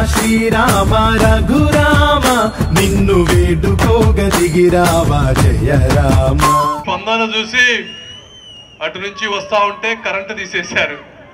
శ్రీరామ రఘురామ నిన్ను వేడుకోగ దిగిరావా జయ రామ స్పందన చూసి అటు నుంచి వస్తా ఉంటే కరెంటు తీసేశారు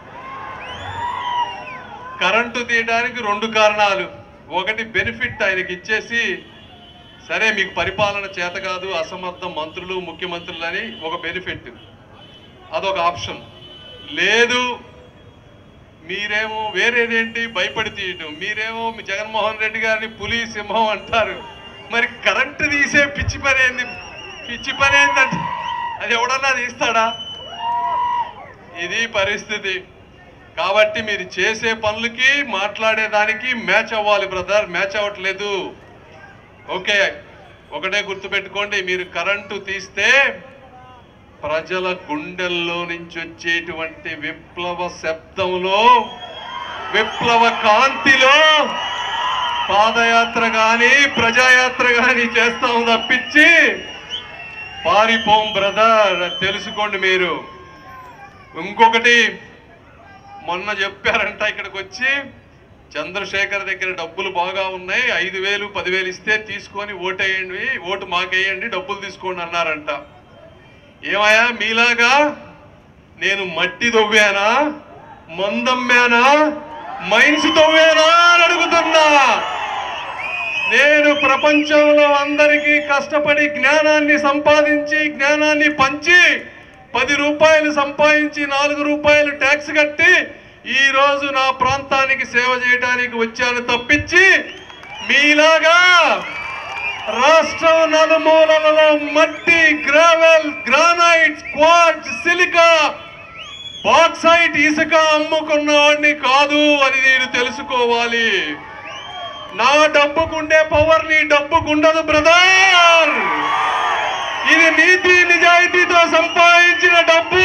కరెంటు తీయడానికి రెండు కారణాలు ఒకటి బెనిఫిట్ ఆయనకి ఇచ్చేసి సరే మీకు పరిపాలన చేత కాదు అసమర్థం మంత్రులు ముఖ్యమంత్రులని ఒక బెనిఫిట్ అదొక ఆప్షన్ లేదు మీరేమో వేరేదేంటి భయపడి తీయటం మీరేమో మీ జగన్మోహన్ రెడ్డి గారిని పులి సింహం అంటారు మరి కరెంటు తీసే పిచ్చి పని ఏంది పిచ్చి పని ఏంటంటే అది ఎవడన్నా తీస్తాడా ఇది పరిస్థితి కాబట్టి మీరు చేసే పనులకి మాట్లాడేదానికి మ్యాచ్ అవ్వాలి బ్రదర్ మ్యాచ్ అవ్వట్లేదు ఓకే ఒకటే గుర్తుపెట్టుకోండి మీరు కరెంటు తీస్తే ప్రజల గుండెల్లో నుంచి వచ్చేటువంటి విప్లవ శబ్దంలో విప్లవ కాంతిలో పాదయాత్ర గాని ప్రజాయాత్ర గాని చేస్తాం తప్పించి పారిపోం బ్రదర్ తెలుసుకోండి మీరు ఇంకొకటి మొన్న చెప్పారంట ఇక్కడికి వచ్చి చంద్రశేఖర్ దగ్గర డబ్బులు బాగా ఉన్నాయి ఐదు వేలు పదివేలు ఇస్తే తీసుకొని ఓటేయండి ఓటు మాకేయండి డబ్బులు తీసుకోండి అన్నారంట ఏమయ్యా మీలాగా నేను మట్టి తవ్వానా మందమ్మానా మైన్స్ తవ్వానా అని అడుగుతున్నా నేను ప్రపంచంలో అందరికీ కష్టపడి జ్ఞానాన్ని సంపాదించి జ్ఞానాన్ని పంచి పది రూపాయలు సంపాదించి నాలుగు రూపాయలు ట్యాక్స్ కట్టి ఈ రోజు నా ప్రాంతానికి సేవ చేయడానికి వచ్చాను తప్పించి మీలాగా రాష్ట్రం నలుమూలలలో మట్టి gravel granite quartz silica bauxite ఇసుక అమ్ముకున్న వాడిని కాదు అని నేను తెలుసుకోవాలి నా డబ్బుకుండే పవర్ నీ డబ్బుకుండదు బ్రదర్ ఇది నీతి నిజాయితీతో సంపాదించిన డబ్బు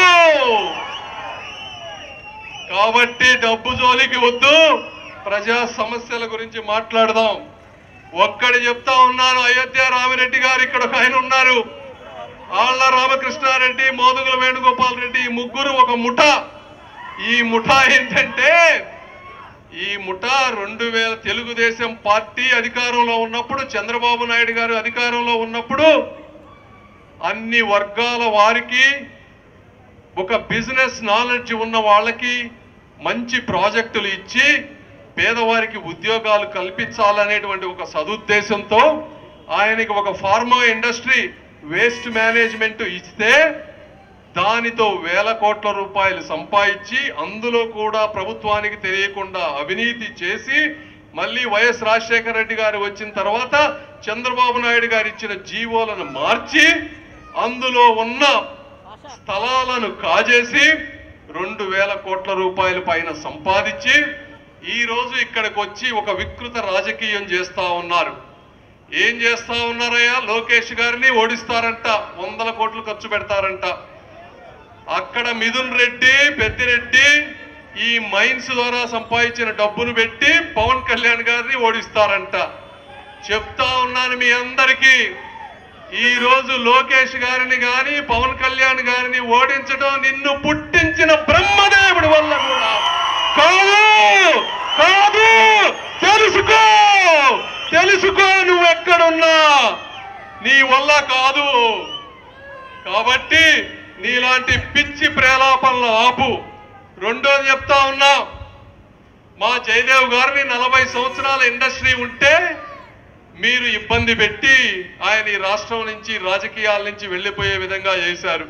కాబట్టి డబ్బు జోలికి వద్దు ప్రజా సమస్యల గురించి మాట్లాడదాం ఒక్కడి చెప్తా ఉన్నాను అయోధ్య రామిరెడ్డి గారు ఇక్కడ ఒక ఆయన ఉన్నారు ఆళ్ల రామకృష్ణారెడ్డి మోదుగుల వేణుగోపాల్ రెడ్డి ఈ ముగ్గురు ఒక ముఠ ఈ ముఠా ఏంటంటే ఈ ముఠా రెండు వేల తెలుగుదేశం పార్టీ అధికారంలో ఉన్నప్పుడు చంద్రబాబు నాయుడు గారు అధికారంలో ఉన్నప్పుడు అన్ని వర్గాల వారికి ఒక బిజినెస్ నాలెడ్జ్ ఉన్న వాళ్ళకి మంచి ప్రాజెక్టులు ఇచ్చి పేదవారికి ఉద్యోగాలు కల్పించాలనేటువంటి ఒక సదుద్దేశంతో ఆయనకి ఒక ఫార్మా ఇండస్ట్రీ వేస్ట్ మేనేజ్మెంట్ ఇస్తే దానితో వేల కోట్ల రూపాయలు సంపాదించి అందులో కూడా ప్రభుత్వానికి తెలియకుండా అవినీతి చేసి మళ్ళీ వైఎస్ రాజశేఖర రెడ్డి గారు వచ్చిన తర్వాత చంద్రబాబు నాయుడు గారు ఇచ్చిన జీవోలను మార్చి అందులో ఉన్న స్థలాలను కాజేసి రెండు వేల కోట్ల రూపాయల పైన సంపాదించి ఈ రోజు ఇక్కడికి వచ్చి ఒక వికృత రాజకీయం చేస్తా ఉన్నారు ఏం చేస్తా ఉన్నారయ్యా లోకేష్ గారిని ఓడిస్తారంట వందల కోట్లు ఖర్చు పెడతారంట అక్కడ మిథున్ రెడ్డి పెద్దిరెడ్డి ఈ మైన్స్ ద్వారా సంపాదించిన డబ్బును పెట్టి పవన్ కళ్యాణ్ గారిని ఓడిస్తారంట చెప్తా ఉన్నాను మీ అందరికీ ఈ రోజు లోకేష్ గారిని గాని పవన్ కళ్యాణ్ గారిని ఓడించడం నిన్ను పుట్టించిన బ్రహ్మదేవుడి వల్ల కూడా కాదు కాదు తెలుసుకో తెలుసుకో నువ్వు ఎక్కడున్నా నీ వల్ల కాదు కాబట్టి నీలాంటి పిచ్చి ప్రేలాపనలు ఆపు రెండోది చెప్తా ఉన్నా మా జయదేవ్ గారిని నలభై సంవత్సరాల ఇండస్ట్రీ ఉంటే మీరు ఇబ్బంది పెట్టి ఆయన ఈ రాష్ట్రం నుంచి రాజకీయాల నుంచి వెళ్లిపోయే విధంగా చేశారు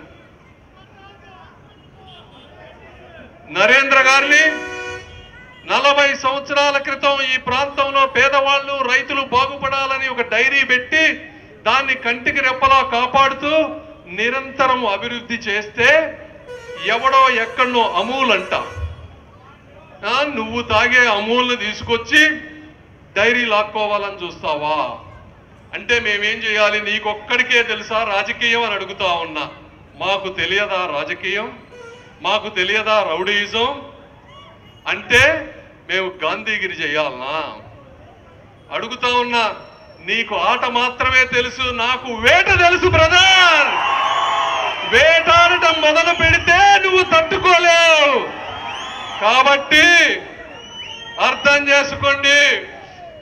నరేంద్ర గారిని నలభై సంవత్సరాల క్రితం ఈ ప్రాంతంలో పేదవాళ్ళు రైతులు బాగుపడాలని ఒక డైరీ పెట్టి దాన్ని కంటికి రెప్పలా కాపాడుతూ నిరంతరం అభివృద్ధి చేస్తే ఎవడో ఎక్కడనో అమూల్ అంట ఆ, నువ్వు తాగే అమూల్ని తీసుకొచ్చి డైరీ లాక్కోవాలని చూస్తావా అంటే మేమేం చేయాలి నీకొక్కడికే తెలుసా రాజకీయం అని అడుగుతా ఉన్నా మాకు తెలియదా రాజకీయం మాకు తెలియదా రౌడీయిజం అంటే మేము గాంధీగిరి చేయాలనా అడుగుతా ఉన్నా నీకు ఆట మాత్రమే తెలుసు నాకు వేట తెలుసు బ్రదర్ వేటాడటం మొదలు పెడితే నువ్వు తట్టుకోలేవు కాబట్టి అర్థం చేసుకోండి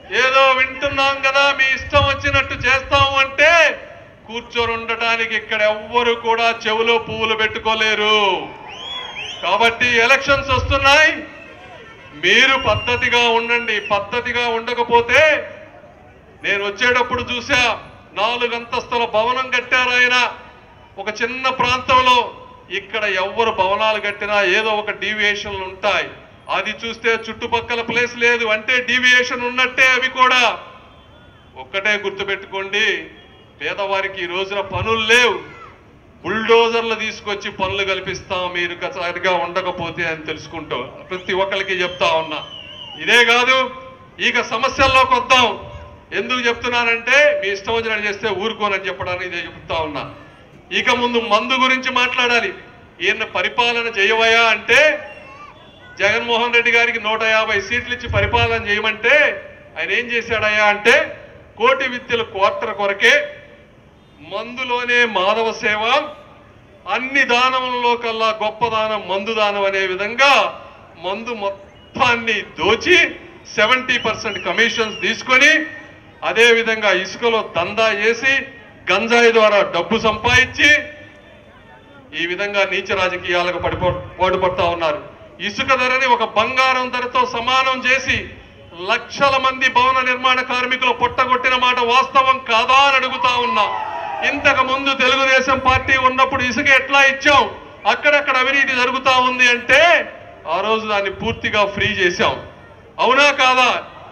ఏదో వింటున్నాం కదా మీ ఇష్టం వచ్చినట్టు చేస్తాము అంటే కూర్చొని ఉండటానికి ఇక్కడ ఎవ్వరు కూడా చెవులో పువ్వులు పెట్టుకోలేరు కాబట్టి ఎలక్షన్స్ వస్తున్నాయి మీరు పద్ధతిగా ఉండండి పద్ధతిగా ఉండకపోతే నేను వచ్చేటప్పుడు చూసా నాలుగు అంతస్తుల భవనం కట్టారు ఆయన ఒక చిన్న ప్రాంతంలో ఇక్కడ ఎవ్వరు భవనాలు కట్టినా ఏదో ఒక డీవియేషన్లు ఉంటాయి అది చూస్తే చుట్టుపక్కల ప్లేస్ లేదు అంటే డీవియేషన్ ఉన్నట్టే అవి కూడా ఒక్కటే గుర్తుపెట్టుకోండి పేదవారికి ఈ రోజున పనులు లేవు బుల్డోజర్లు తీసుకొచ్చి పనులు కల్పిస్తాం మీరు సరిగా ఉండకపోతే అని తెలుసుకుంటాం ప్రతి ఒక్కరికి చెప్తా ఉన్నా ఇదే కాదు ఇక సమస్యల్లోకి వద్దాం ఎందుకు చెప్తున్నానంటే మీ ఇష్టం వచ్చినట్టు చేస్తే ఊరుకోనని చెప్పడానికి ఇదే చెప్తా ఉన్నా ఇక ముందు మందు గురించి మాట్లాడాలి ఈయన పరిపాలన చేయవయా అంటే జగన్మోహన్ రెడ్డి గారికి నూట యాభై సీట్లు ఇచ్చి పరిపాలన చేయమంటే ఆయన ఏం చేశాడయ్యా అంటే కోటి విద్యల క్వార్టర్ కొరకే మందులోనే మాధవ సేవ అన్ని దానములలో కల్లా గొప్ప దానం మందు దానం అనే విధంగా మందు మొత్తాన్ని దోచి సెవెంటీ పర్సెంట్ కమిషన్స్ తీసుకొని అదే విధంగా ఇసుకలో దందా చేసి గంజాయి ద్వారా డబ్బు సంపాదించి ఈ విధంగా నీచ రాజకీయాలకు పడిపో పాటుపడతా ఉన్నారు ఇసుక ధరని ఒక బంగారం ధరతో సమానం చేసి లక్షల మంది భవన నిర్మాణ కార్మికులు పొట్టగొట్టిన మాట వాస్తవం కాదా అని అడుగుతా ఉన్నా ఇంతకు ముందు తెలుగుదేశం పార్టీ ఉన్నప్పుడు ఇసుక ఎట్లా ఇచ్చాం అక్కడక్కడ అవినీతి జరుగుతా ఉంది అంటే ఆ రోజు దాన్ని పూర్తిగా ఫ్రీ చేశాం అవునా కాదా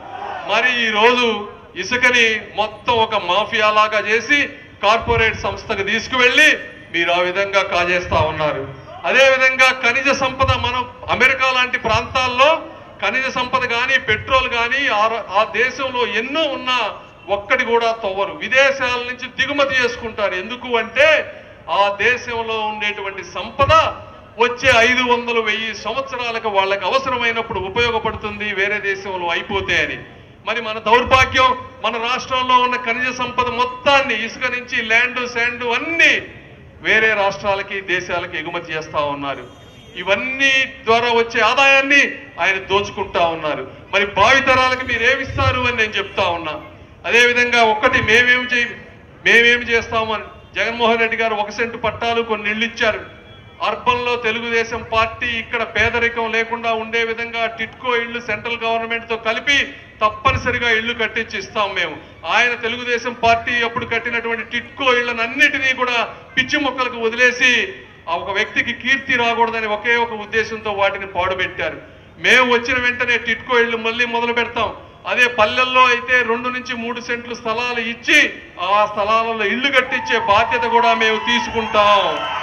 మరి ఈ రోజు ఇసుకని మొత్తం ఒక మాఫియా లాగా చేసి కార్పొరేట్ సంస్థకు తీసుకువెళ్ళి మీరు ఆ విధంగా కాజేస్తా ఉన్నారు అదే విధంగా ఖనిజ సంపద మనం అమెరికా లాంటి ప్రాంతాల్లో ఖనిజ సంపద కానీ పెట్రోల్ కానీ ఆ దేశంలో ఎన్నో ఉన్నా ఒక్కటి కూడా తవ్వరు విదేశాల నుంచి దిగుమతి చేసుకుంటారు ఎందుకు అంటే ఆ దేశంలో ఉండేటువంటి సంపద వచ్చే ఐదు వందలు వెయ్యి సంవత్సరాలకు వాళ్ళకి అవసరమైనప్పుడు ఉపయోగపడుతుంది వేరే దేశంలో అయిపోతే అని మరి మన దౌర్భాగ్యం మన రాష్ట్రంలో ఉన్న ఖనిజ సంపద మొత్తాన్ని ఇసుక నుంచి ల్యాండ్ శాండ్ అన్ని వేరే రాష్ట్రాలకి దేశాలకి ఎగుమతి చేస్తా ఉన్నారు ఇవన్నీ ద్వారా వచ్చే ఆదాయాన్ని ఆయన దోచుకుంటా ఉన్నారు మరి భావితరాలకు మీరు ఏమిస్తారు అని నేను చెప్తా ఉన్నా అదే విధంగా ఒక్కటి మేమేమి చేయ మేమేమి చేస్తామని జగన్మోహన్ రెడ్డి గారు ఒక సెంటు పట్టాలు కొన్ని ఇళ్ళు ఇచ్చారు అర్బన్ లో తెలుగుదేశం పార్టీ ఇక్కడ పేదరికం లేకుండా ఉండే విధంగా టిట్కో ఇళ్లు సెంట్రల్ గవర్నమెంట్ తో కలిపి తప్పనిసరిగా ఇళ్లు కట్టించి ఇస్తాం మేము ఆయన తెలుగుదేశం పార్టీ అప్పుడు కట్టినటువంటి టిట్కో ఇళ్లను అన్నిటినీ కూడా పిచ్చి మొక్కలకు వదిలేసి ఆ ఒక వ్యక్తికి కీర్తి రాకూడదని ఒకే ఒక ఉద్దేశంతో వాటిని పాడుపెట్టారు మేము వచ్చిన వెంటనే టిట్కో ఇళ్లు మళ్ళీ మొదలు పెడతాం అదే పల్లెల్లో అయితే రెండు నుంచి మూడు సెంట్లు స్థలాలు ఇచ్చి ఆ స్థలాలలో ఇళ్లు కట్టించే బాధ్యత కూడా మేము తీసుకుంటాం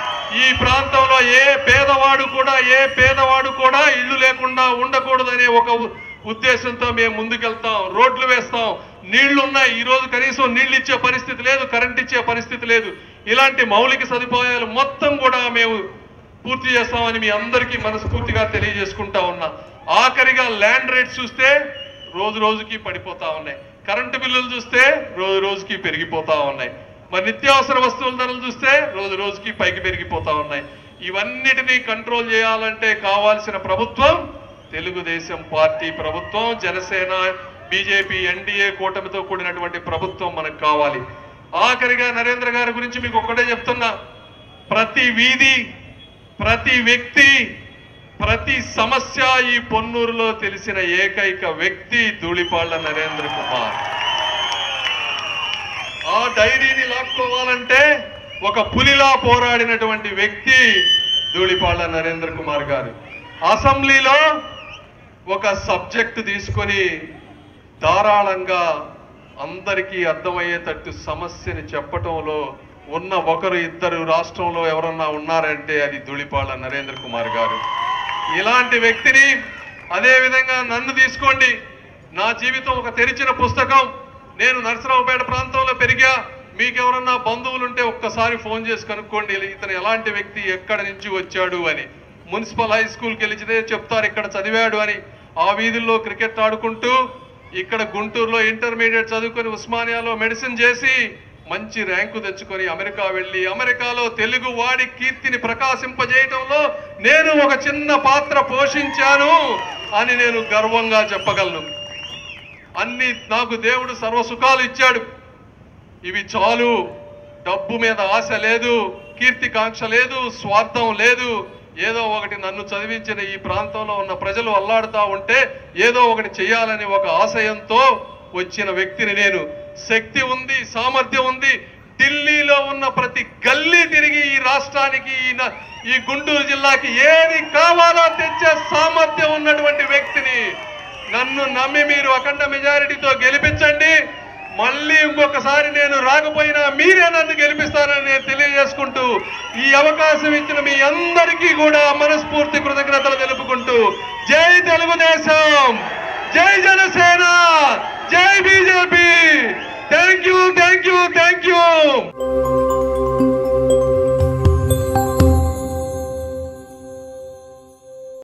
ఈ ప్రాంతంలో ఏ పేదవాడు కూడా ఏ పేదవాడు కూడా ఇల్లు లేకుండా ఉండకూడదనే ఒక ఉ- ఉద్దేశంతో మేము ముందుకెళ్తాం రోడ్లు వేస్తాం నీళ్లు ఉన్నాయి ఈ రోజు కనీసం నీళ్లు ఇచ్చే పరిస్థితి లేదు కరెంట్ ఇచ్చే పరిస్థితి లేదు ఇలాంటి మౌలిక సదుపాయాలు మొత్తం కూడా మేము పూర్తి చేస్తామని మీ అందరికీ మనస్ఫూర్తిగా తెలియజేసుకుంటా ఉన్నా ఆఖరిగా ల్యాండ్ రేట్స్ చూస్తే రోజు రోజుకి పడిపోతా ఉన్నాయి కరెంటు బిల్లులు చూస్తే రోజు రోజుకి పెరిగిపోతా ఉన్నాయి మరి నిత్యావసర వస్తువుల ధరలు చూస్తే రోజు రోజుకి పైకి పెరిగిపోతా ఉన్నాయి ఇవన్నిటినీ కంట్రోల్ చేయాలంటే కావాల్సిన ప్రభుత్వం తెలుగుదేశం పార్టీ ప్రభుత్వం జనసేన బీజేపీ ఎన్డీఏ కూటమితో కూడినటువంటి ప్రభుత్వం మనకు కావాలి ఆఖరిగా నరేంద్ర గారి గురించి మీకు ఒక్కటే చెప్తున్నా ప్రతి వీధి ప్రతి వ్యక్తి ప్రతి సమస్య ఈ పొన్నూరులో తెలిసిన ఏకైక వ్యక్తి ధూళిపాళ్ల నరేంద్ర కుమార్ ఆ డైరీని లాక్కోవాలంటే ఒక పులిలా పోరాడినటువంటి వ్యక్తి ధూళిపాళ్ల నరేంద్ర కుమార్ గారు అసెంబ్లీలో ఒక సబ్జెక్ట్ తీసుకొని ధారాళంగా అందరికీ అర్థమయ్యేటట్టు సమస్యని చెప్పటంలో ఉన్న ఒకరు ఇద్దరు రాష్ట్రంలో ఎవరన్నా ఉన్నారంటే అది ధూళిపాళ్ల నరేంద్ర కుమార్ గారు ఇలాంటి వ్యక్తిని అదే విధంగా నన్ను తీసుకోండి నా జీవితం ఒక తెరిచిన పుస్తకం నేను నరసరావుపేట ప్రాంతంలో పెరిగా మీకు ఎవరన్నా బంధువులు ఉంటే ఒక్కసారి ఫోన్ చేసి కనుక్కోండి ఇతను ఎలాంటి వ్యక్తి ఎక్కడి నుంచి వచ్చాడు అని మున్సిపల్ హై స్కూల్కి వెళితే చెప్తారు ఇక్కడ చదివాడు అని ఆ వీధుల్లో క్రికెట్ ఆడుకుంటూ ఇక్కడ గుంటూరులో ఇంటర్మీడియట్ చదువుకొని ఉస్మానియాలో మెడిసిన్ చేసి మంచి ర్యాంకు తెచ్చుకొని అమెరికా వెళ్ళి అమెరికాలో తెలుగు వాడి కీర్తిని ప్రకాశింపజేయటంలో నేను ఒక చిన్న పాత్ర పోషించాను అని నేను గర్వంగా చెప్పగలను అన్ని నాకు దేవుడు సర్వ సుఖాలు ఇచ్చాడు ఇవి చాలు డబ్బు మీద ఆశ లేదు కీర్తికాంక్ష లేదు స్వార్థం లేదు ఏదో ఒకటి నన్ను చదివించిన ఈ ప్రాంతంలో ఉన్న ప్రజలు అల్లాడుతా ఉంటే ఏదో ఒకటి చేయాలని ఒక ఆశయంతో వచ్చిన వ్యక్తిని నేను శక్తి ఉంది సామర్థ్యం ఉంది ఢిల్లీలో ఉన్న ప్రతి గల్లీ తిరిగి ఈ రాష్ట్రానికి ఈ న- ఈ గుంటూరు జిల్లాకి ఏది కావాలో తెచ్చే సామర్థ్యం ఉన్నటువంటి వ్యక్తిని నన్ను నమ్మి మీరు అఖండ మెజారిటీతో గెలిపించండి మళ్ళీ ఇంకొకసారి నేను రాకపోయినా మీరే నన్ను గెలిపిస్తారని నేను తెలియజేసుకుంటూ ఈ అవకాశం ఇచ్చిన మీ అందరికీ కూడా మనస్ఫూర్తి కృతజ్ఞతలు తెలుపుకుంటూ జై తెలుగుదేశం జై జనసేన జై BJP thank you thank you thank you